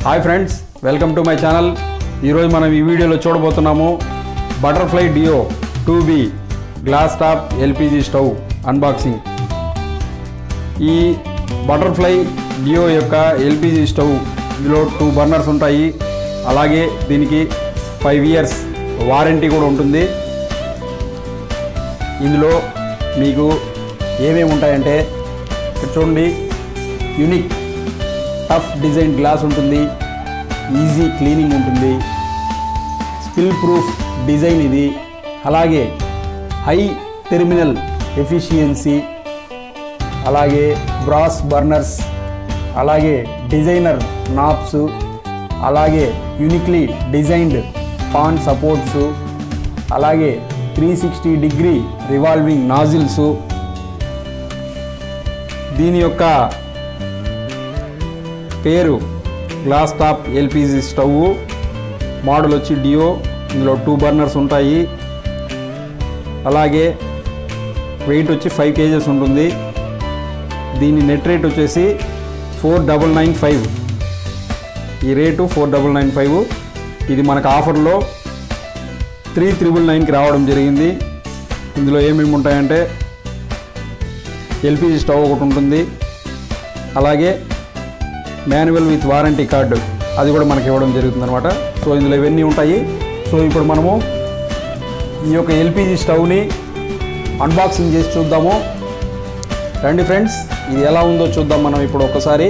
hi friends welcome to my channel ఈరోజు మనం ఈ వీడియోలో చూడబోతున్నాము Butterfly Deo two B glass top LPG stove unboxing ఈ బటర్ఫ్లై డియో యొక్క ఎల్పిజి స్టవ్ ఇందులో టూ బర్నర్స్ ఉంటాయి అలాగే దీనికి ఫైవ్ ఇయర్స్ వారంటీ కూడా ఉంటుంది ఇందులో మీకు ఏమేమి ఉంటాయంటే ఇక్కడ చూడండి యూనిక్ టఫ్ డిజైన్ గ్లాస్ ఉంటుంది ఈజీ క్లీనింగ్ ఉంటుంది స్పిల్ ప్రూఫ్ డిజైన్ ఇది అలాగే హై టెర్మినల్ ఎఫిషియన్సీ అలాగే బ్రాస్ బర్నర్స్ అలాగే డిజైనర్ నాప్స్ అలాగే యూనిక్లీ డిజైన్డ్ పాన్ సపోర్ట్స్ అలాగే three sixty degree revolving nozzles దీని యొక్క పేరు glass top LPG stove model వచ్చి డియో ఇందులో టూ బర్నర్స్ ఉంటాయి అలాగే వెయిట్ వచ్చి ఫైవ్ కేజెస్ ఉంటుంది దీని నెట్ రేట్ వచ్చేసి ఫోర్ డబల్ నైన్ ఫైవ్ ఈ rate four double nine five ఇది మనకు ఆఫర్లో త్రీ త్రిబుల్ నైన్కి రావడం జరిగింది ఇందులో ఏమేమి ఉంటాయంటే ఎల్పిజి స్టవ్ ఒకటి ఉంటుంది అలాగే మాన్యువల్ విత్ వారంటీ కార్డు అది కూడా మనకి ఇవ్వడం జరుగుతుంది అనమాట సో ఇందులో ఇవన్నీ ఉంటాయి సో ఇప్పుడు మనము ఈ యొక్క ఎల్పిజి స్టవ్ని అన్బాక్సింగ్ చేసి చూద్దాము రండి ఫ్రెండ్స్ ఇది ఎలా ఉందో చూద్దాం మనం ఇప్పుడు ఒకసారి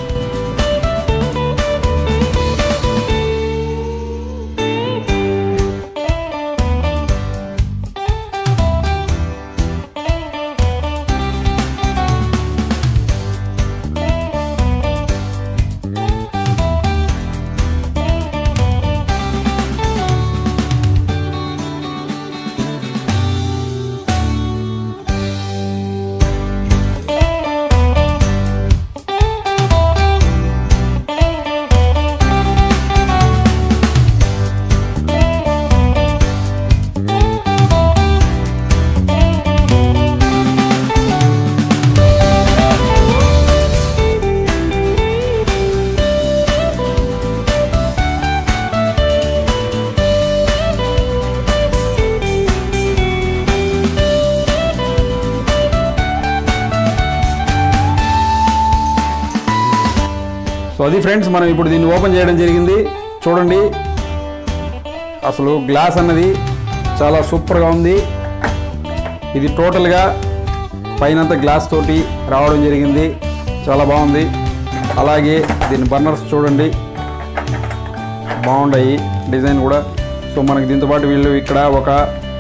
సో అది ఫ్రెండ్స్ మనం ఇప్పుడు దీన్ని ఓపెన్ చేయడం జరిగింది చూడండి అసలు గ్లాస్ అన్నది చాలా సూపర్గా ఉంది ఇది టోటల్గా పైనంతా గ్లాస్ తోటి రావడం జరిగింది చాలా బాగుంది అలాగే దీని బర్నర్స్ చూడండి బాగున్నాయి డిజైన్ కూడా సో మనకి దీంతో పాటు వీళ్ళు ఇక్కడ ఒక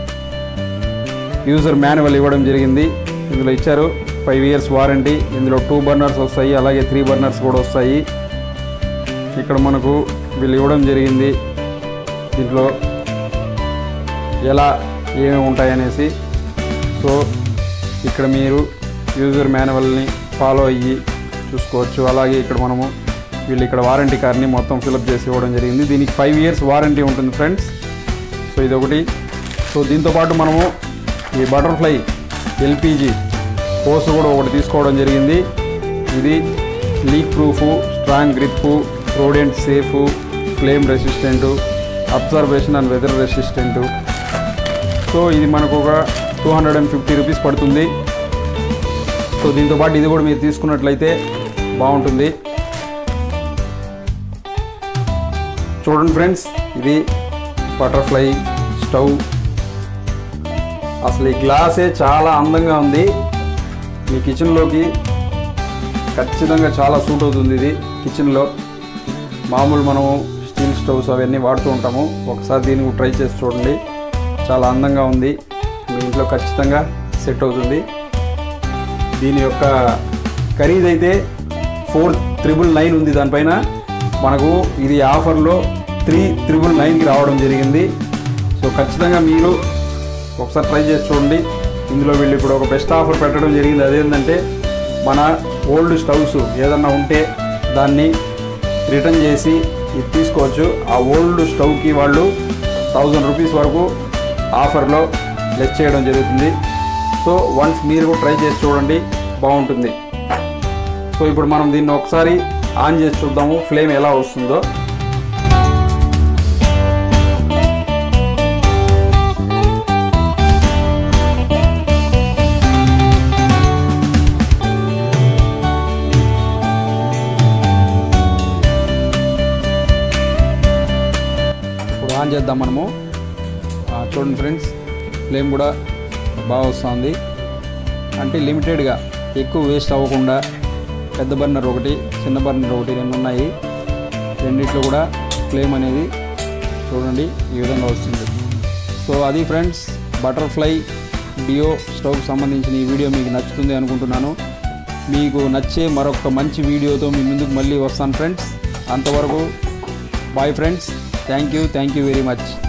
యూజర్ మాన్యువల్ ఇవ్వడం జరిగింది ఇందులో ఇచ్చారు ఫైవ్ ఇయర్స్ వారంటీ ఇందులో టూ బర్నర్స్ వస్తాయి అలాగే త్రీ బర్నర్స్ కూడా వస్తాయి ఇక్కడ మనకు వీళ్ళు ఇవ్వడం జరిగింది దీంట్లో ఎలా ఏమేమి ఉంటాయనేసి సో ఇక్కడ మీరు యూజర్ మాన్యువల్ని ఫాలో అయ్యి చూసుకోవచ్చు అలాగే ఇక్కడ మనము వీళ్ళు ఇక్కడ వారంటీ కార్డ్ని మొత్తం ఫిలప్ చేసి ఇవ్వడం జరిగింది దీనికి ఫైవ్ ఇయర్స్ వారంటీ ఉంటుంది ఫ్రెండ్స్ సో ఇదొకటి సో దీంతోపాటు మనము ఈ బటర్ఫ్లై ఎల్పిజి హోస్ కూడా ఒకటి తీసుకోవడం జరిగింది ఇది leak proof strong grip rodent safe flame resistant observation and weather resistant so ఇది మనకు ఒక two hundred and fifty rupees పడుతుంది సో దీంతో పాటు ఇది కూడా మీరు తీసుకున్నట్లయితే బాగుంటుంది చూడండి ఫ్రెండ్స్ ఇది బటర్ఫ్లై స్టవ్ అసలు ఈ గ్లాసే చాలా అందంగా ఉంది మీ కిచెన్లోకి ఖచ్చితంగా చాలా సూట్ అవుతుంది ఇది కిచెన్లో మామూలు మనము స్టీల్ స్టవ్స్ అవన్నీ వాడుతూ ఉంటాము ఒకసారి దీన్ని ట్రై చేసి చూడండి చాలా అందంగా ఉంది మీ ఇంట్లో ఖచ్చితంగా సెట్ అవుతుంది దీని యొక్క ఖరీదైతే ఫోర్ త్రిబుల్ నైన్ ఉంది దానిపైన మనకు ఇది ఆఫర్లో త్రీ త్రిబుల్ నైన్కి రావడం జరిగింది సో ఖచ్చితంగా మీరు ఒకసారి ట్రై చేసి చూడండి ఇందులో వీళ్ళు ఇప్పుడు ఒక బెస్ట్ ఆఫర్ పెట్టడం జరిగింది అదేంటంటే మన ఓల్డ్ స్టవ్స్ ఏదన్నా ఉంటే దాన్ని రిటర్న్ చేసి ఇది తీసుకోవచ్చు ఆ ఓల్డ్ స్టవ్కి వాళ్ళు థౌజండ్ రూపీస్ వరకు ఆఫర్లో లెస్ చేయడం జరుగుతుంది సో వన్స్ మీరు కూడా ట్రై చేసి చూడండి బాగుంటుంది సో ఇప్పుడు మనం దీన్ని ఒకసారి ఆన్ చేసి చూద్దాము ఫ్లేమ్ ఎలా వస్తుందో ఇప్పుడు ఆన్ చేద్దాం మనము ఆ, చూడండి ఫ్రెండ్స్ ఫ్లేమ్ కూడా బాగా వస్తుంది అంటే లిమిటెడ్గా ఎక్కువ వేస్ట్ అవ్వకుండా పెద్ద బర్నర్ ఒకటి చిన్న బర్నర్ ఒకటి రెండు ఉన్నాయి రెండిట్లో కూడా ఫ్లేమ్ అనేది చూడండి ఈ విధంగా వస్తుంది సో అది ఫ్రెండ్స్ బటర్ఫ్లై డియో స్టవ్ సంబంధించిన ఈ వీడియో మీకు నచ్చుతుంది అనుకుంటున్నాను మీకు నచ్చే మరొక మంచి వీడియోతో మీ ముందుకు మళ్ళీ వస్తాను ఫ్రెండ్స్ అంతవరకు bye friends thank you thank you very much